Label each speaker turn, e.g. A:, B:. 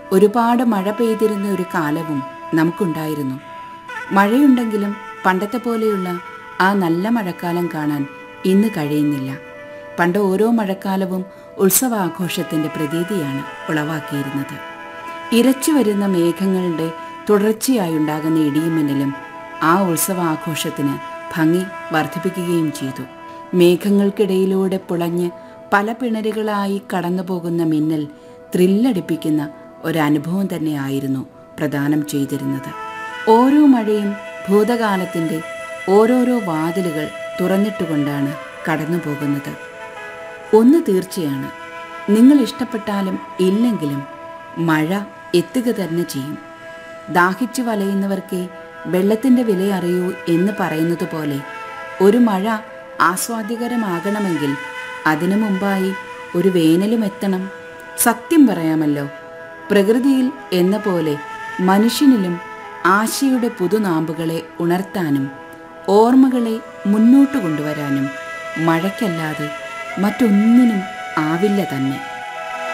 A: ഒരുപാട് മഴ പെയ്തിരുന്ന ഒരു കാലവും നമുക്കുണ്ടായിരുന്നു മഴയുണ്ടെങ്കിലും പണ്ടത്തെ പോലെയുള്ള ആ നല്ല മഴക്കാലം കാണാൻ ഇന്ന് കഴിയുന്നില്ല പണ്ട് ഓരോ മഴക്കാലവും ഉത്സവാഘോഷത്തിൻ്റെ പ്രതീതിയാണ് ഉളവാക്കിയിരുന്നത് ഇരച്ചു വരുന്ന മേഘങ്ങളുടെ തുടർച്ചയായുണ്ടാകുന്ന ഇടിയുമിന്നലും ആ ഉത്സവാഘോഷത്തിന് ഭംഗി വർദ്ധിപ്പിക്കുകയും ചെയ്തു മേഘങ്ങൾക്കിടയിലൂടെ പുളഞ്ഞ് പല പിണരുകളായി കടന്നു പോകുന്ന മിന്നൽ ത്രില്ലടിപ്പിക്കുന്ന ഒരനുഭവം തന്നെയായിരുന്നു പ്രദാനം ചെയ്തിരുന്നത് ഓരോ മഴയും ഭൂതകാലത്തിൻ്റെ ഓരോരോ വാതിലുകൾ തുറന്നിട്ടുകൊണ്ടാണ് കടന്നു പോകുന്നത് ഒന്ന് തീർച്ചയാണ് നിങ്ങൾ ഇഷ്ടപ്പെട്ടാലും ഇല്ലെങ്കിലും മഴ എത്തുക തന്നെ ചെയ്യും ദാഹിച്ചു വലയുന്നവർക്ക് വെള്ളത്തിൻ്റെ വില അറിയൂ എന്ന് പറയുന്നത് പോലെ ഒരു മഴ ആസ്വാദ്യകരമാകണമെങ്കിൽ അതിനു മുമ്പായി ഒരു വേനലും എത്തണം സത്യം പറയാമല്ലോ പ്രകൃതിയിൽ എന്ന പോലെ മനുഷ്യനിലും ആശയുടെ പുതുനാമ്പുകളെ ഉണർത്താനും ഓർമ്മകളെ മുന്നോട്ട് കൊണ്ടുവരാനും മഴയ്ക്കല്ലാതെ മറ്റൊന്നിനും ആവില്ല തന്നെ